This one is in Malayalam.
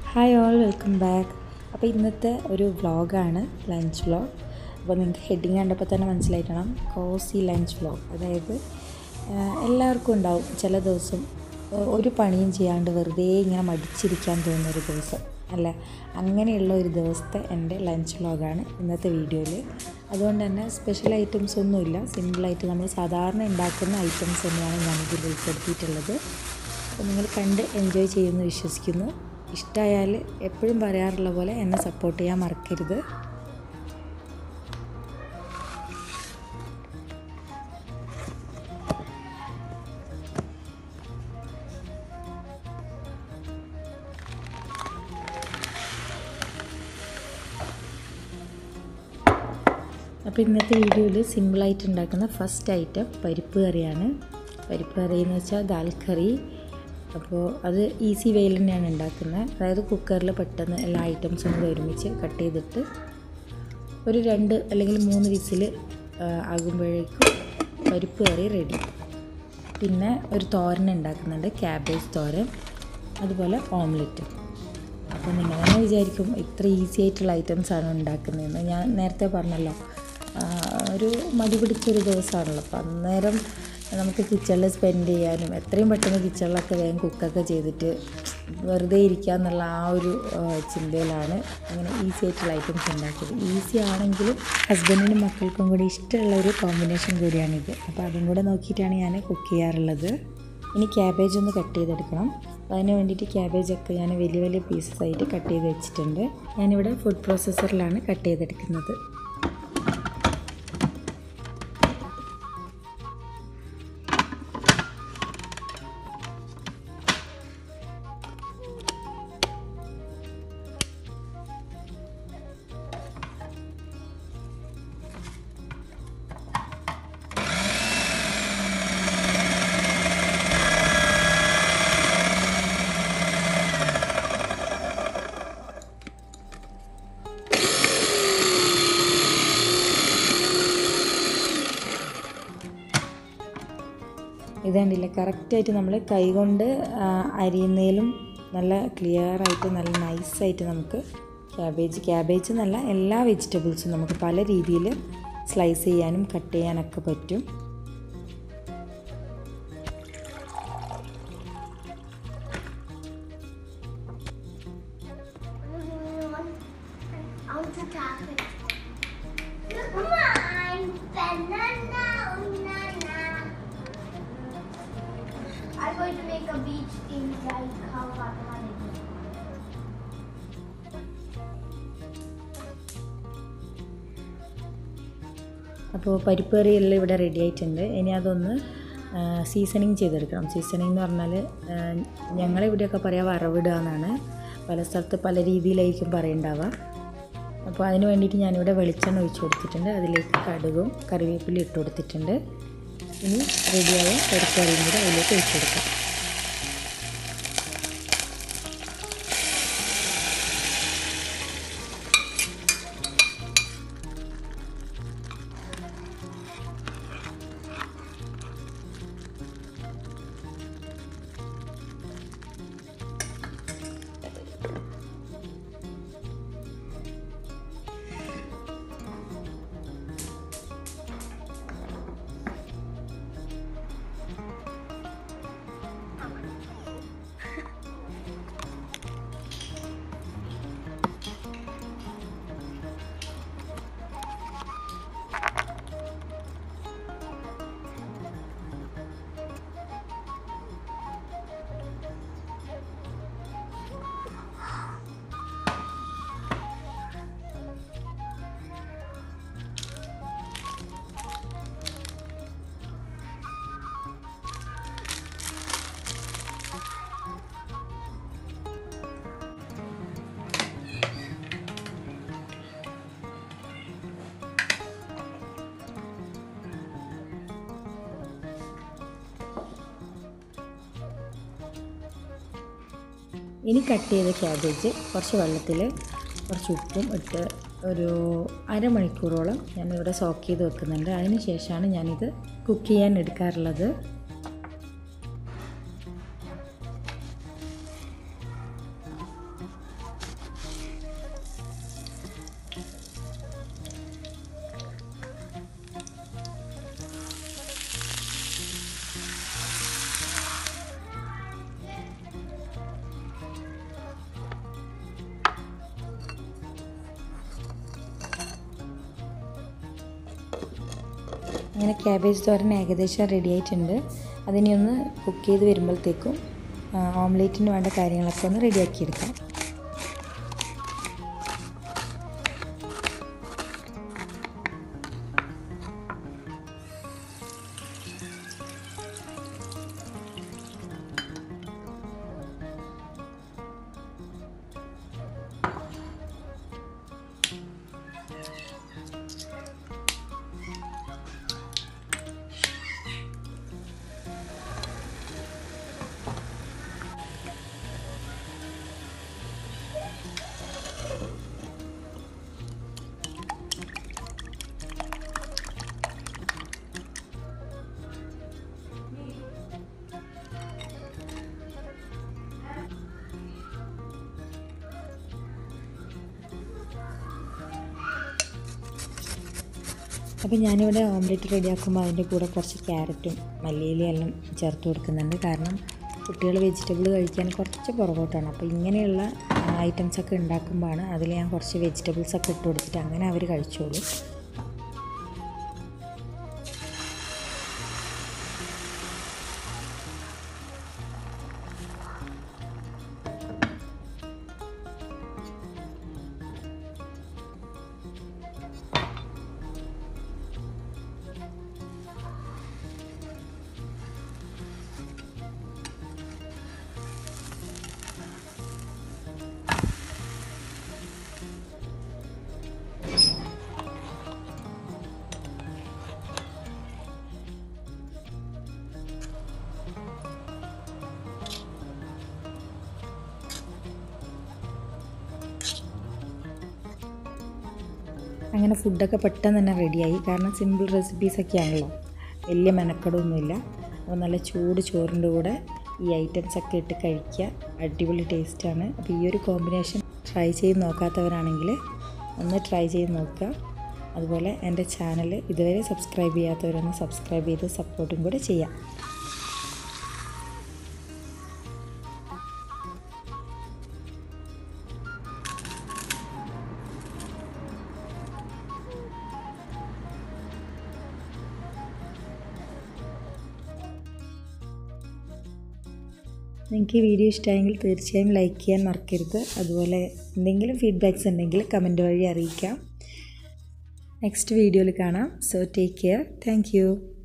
ഹായ് ഓൾ വെൽക്കം ബാക്ക് അപ്പോൾ ഇന്നത്തെ ഒരു വ്ളോഗാണ് ലഞ്ച് വ്ളോഗ് അപ്പോൾ നിങ്ങൾക്ക് ഹെഡിങ് കണ്ടപ്പോൾ തന്നെ മനസ്സിലായിട്ടണം കോസി ലഞ്ച് വ്ളോഗ് അതായത് ആഹ്, എല്ലാവർക്കും ഉണ്ടാവും ചില ദിവസം ഒ- ഒരു പണിയും ചെയ്യാണ്ട് വെറുതെ ഇങ്ങനെ മടിച്ചിരിക്കാൻ തോന്നുന്ന ഒരു ദിവസം അല്ല അങ്ങനെയുള്ള ഒരു ദിവസത്തെ എൻ്റെ ലഞ്ച് വ്ളോഗാണ് ഇന്നത്തെ വീഡിയോയിൽ അതുകൊണ്ട് തന്നെ സ്പെഷ്യൽ ഐറ്റംസ് ഒന്നുമില്ല സിമ്പിളായിട്ട് നമ്മൾ സാധാരണ ഉണ്ടാക്കുന്ന ഐറ്റംസ് തന്നെയാണ് ഞാനിതിൽ ഉൾപ്പെടുത്തിയിട്ടുള്ളത് അപ്പോൾ നിങ്ങൾ കണ്ട് എൻജോയ് ചെയ്യുമെന്ന് വിശ്വസിക്കുന്നു ഇഷ്ടമായാൽ എപ്പോഴും പറയാറുള്ള പോലെ എന്നെ സപ്പോർട്ട് ചെയ്യാൻ മറക്കരുത് അപ്പോൾ ഇന്നത്തെ വീഡിയോയിൽ സിമ്പിളായിട്ട് ഉണ്ടാക്കുന്ന ഫസ്റ്റ് ഐറ്റം പരിപ്പ് കറിയാണ് പരിപ്പ് കറി എന്ന് വെച്ചാൽ ദാൽ കറി അപ്പോൾ അത് ഈസി വേയിൽ തന്നെയാണ് ഉണ്ടാക്കുന്നത് അതായത് കുക്കറിൽ പെട്ടെന്ന് എല്ലാ ഐറ്റംസും കൂടെ ഒരുമിച്ച് കട്ട് ചെയ്തിട്ട് ഒരു രണ്ട് അല്ലെങ്കിൽ മൂന്ന് വിസിൽ ആകുമ്പോഴേക്കും പരിപ്പ് കറി റെഡി പിന്നെ ഒരു തോരൻ ഉണ്ടാക്കുന്നുണ്ട് ക്യാബേജ് തോരൻ അതുപോലെ ഓംലെറ്റ് അപ്പോൾ നിങ്ങൾ തന്നെ വിചാരിക്കും ഇത്ര ഈസി ആയിട്ടുള്ള ഐറ്റംസ് ആണ് ഉണ്ടാക്കുന്നതെന്ന് ഞാൻ നേരത്തെ പറഞ്ഞല്ലോ ആ, ഒരു മടി പിടിച്ചൊരു ദിവസമാണല്ലോ അപ്പോൾ അന്നേരം നമുക്ക് കിച്ചണിൽ സ്പെൻഡ് ചെയ്യാനും എത്രയും പെട്ടെന്ന് കിച്ചണിലൊക്കെ വേഗം കുക്കൊക്കെ ചെയ്തിട്ട് വെറുതെ ഇരിക്കുക എന്നുള്ള ആ ഒരു ആ, ചിന്തയിലാണ് അങ്ങനെ ഈസി ആയിട്ടുള്ള ഐറ്റംസ് ഉണ്ടാക്കിയത് ഈസി ആണെങ്കിലും ഹസ്ബൻഡിനും മക്കൾക്കും കൂടി ഇഷ്ടമുള്ള ഒരു കോമ്പിനേഷൻ കൂടിയാണിത് അപ്പോൾ അതും കൂടെ നോക്കിയിട്ടാണ് ഞാൻ കുക്ക് ചെയ്യാറുള്ളത് ഇനി ക്യാബേജ് ഒന്ന് കട്ട് ചെയ്തെടുക്കണം അപ്പോൾ അതിന് വേണ്ടിയിട്ട് ക്യാബേജൊക്കെ ഞാൻ വലിയ വലിയ പീസസ് ആയിട്ട് കട്ട് ചെയ്ത് വെച്ചിട്ടുണ്ട് ഞാനിവിടെ ഫുഡ് പ്രോസസ്സറിലാണ് കട്ട് ചെയ്തെടുക്കുന്നത് ഇത് കണ്ടില്ല കറക്റ്റായിട്ട് നമ്മൾ കൈകൊണ്ട് ആ, അരിയുന്നതിലും നല്ല ക്ലിയർ ആയിട്ട് നല്ല നൈസായിട്ട് നമുക്ക് ക്യാബേജ് ക്യാബേജ് എന്നല്ല എല്ലാ വെജിറ്റബിൾസും നമുക്ക് പല രീതിയിൽ സ്ലൈസ് ചെയ്യാനും കട്ട് ചെയ്യാനൊക്കെ പറ്റും I want to tap it. Come on, banana, banana. I'm going to make a beach theme like how I want it. അപ്പോൾ പരിപ്പ് കറി എല്ലാം ഇവിടെ റെഡി ആയിട്ടുണ്ട് ഇനി അതൊന്ന് സീസണിങ് ചെയ്തെടുക്കണം സീസണിങ് എന്ന് പറഞ്ഞാൽ ഞങ്ങളിവിടെയൊക്കെ പറയുക വറവിടുക എന്നാണ് പല സ്ഥലത്ത് പല രീതിയിലായിരിക്കും പറയുണ്ടാവുക അപ്പോൾ അതിന് വേണ്ടിയിട്ട് ഞാനിവിടെ വെളിച്ചെണ്ണ ഒഴിച്ച് കൊടുത്തിട്ടുണ്ട് അതിലേക്ക് കടുകും കറിവേപ്പിലും ഇട്ട് കൊടുത്തിട്ടുണ്ട് ഇനി റെഡിയായ പരിപ്പ് കറിയും കൂടെ അതിലേക്ക് ഒഴിച്ച് കൊടുക്കാം ഇനി കട്ട് ചെയ്ത ക്യാബേജ് കുറച്ച് വെള്ളത്തിൽ കുറച്ച് ഉപ്പും ഇട്ട് ഒരു അരമണിക്കൂറോളം ഞാനിവിടെ സോക്ക് ചെയ്ത് വെക്കുന്നുണ്ട് അതിന് ശേഷമാണ് ഞാനിത് കുക്ക് ചെയ്യാൻ എടുക്കാറുള്ളത് അങ്ങനെ ക്യാബേജ് തോരൻ ഏകദേശം റെഡി ആയിട്ടുണ്ട് അതിനെ ഒന്ന് കുക്ക് ചെയ്ത് വരുമ്പോഴത്തേക്കും ഓംലേറ്റിന് വേണ്ട കാര്യങ്ങളൊക്കെ ഒന്ന് റെഡിയാക്കിയെടുക്കാം അപ്പോൾ ഞാനിവിടെ ഓംലെറ്റ് റെഡിയാക്കുമ്പോൾ അതിൻ്റെ കൂടെ കുറച്ച് ക്യാരറ്റും മല്ലിയിലും എല്ലാം ചേർത്ത് കൊടുക്കുന്നുണ്ട് കാരണം കുട്ടികൾ വെജിറ്റബിൾ കഴിക്കാൻ കുറച്ച് പുറകോട്ടാണ് അപ്പോൾ ഇങ്ങനെയുള്ള ഐറ്റംസൊക്കെ ഉണ്ടാക്കുമ്പോഴാണ് അതിൽ ഞാൻ കുറച്ച് വെജിറ്റബിൾസ് ഒക്കെ ഇട്ട് കൊടുത്തിട്ട് അങ്ങനെ അവർ കഴിച്ചോളൂ അങ്ങനെ ഫുഡൊക്കെ പെട്ടെന്ന് തന്നെ റെഡിയായി കാരണം സിമ്പിൾ റെസിപ്പീസൊക്കെ ആണല്ലോ വലിയ മെനക്കെടൊന്നുമില്ല അപ്പോൾ നല്ല ചൂട് ചോറിൻ്റെ കൂടെ ഈ ഐറ്റംസ് ഒക്കെ ഇട്ട് കഴിക്കുക അടിപൊളി ടേസ്റ്റാണ് അപ്പോൾ ഈ ഒരു കോമ്പിനേഷൻ ട്രൈ ചെയ്ത് നോക്കാത്തവരാണെങ്കിൽ ഒന്ന് ട്രൈ ചെയ്ത് നോക്കുക അതുപോലെ എൻ്റെ ചാനൽ ഇതുവരെ സബ്സ്ക്രൈബ് ചെയ്യാത്തവരൊന്ന് സബ്സ്ക്രൈബ് ചെയ്ത് സപ്പോർട്ടും കൂടെ ചെയ്യാം നിങ്ങൾക്ക് ഈ വീഡിയോ ഇഷ്ടമായെങ്കിൽ തീർച്ചയായും ലൈക്ക് ചെയ്യാൻ മറക്കരുത് അതുപോലെ എന്തെങ്കിലും ഫീഡ്ബാക്ക്സ് ഉണ്ടെങ്കിൽ കമൻറ്റ് വഴി അറിയിക്കാം നെക്സ്റ്റ് വീഡിയോയിൽ കാണാം സോ ടേക്ക് കെയർ താങ്ക്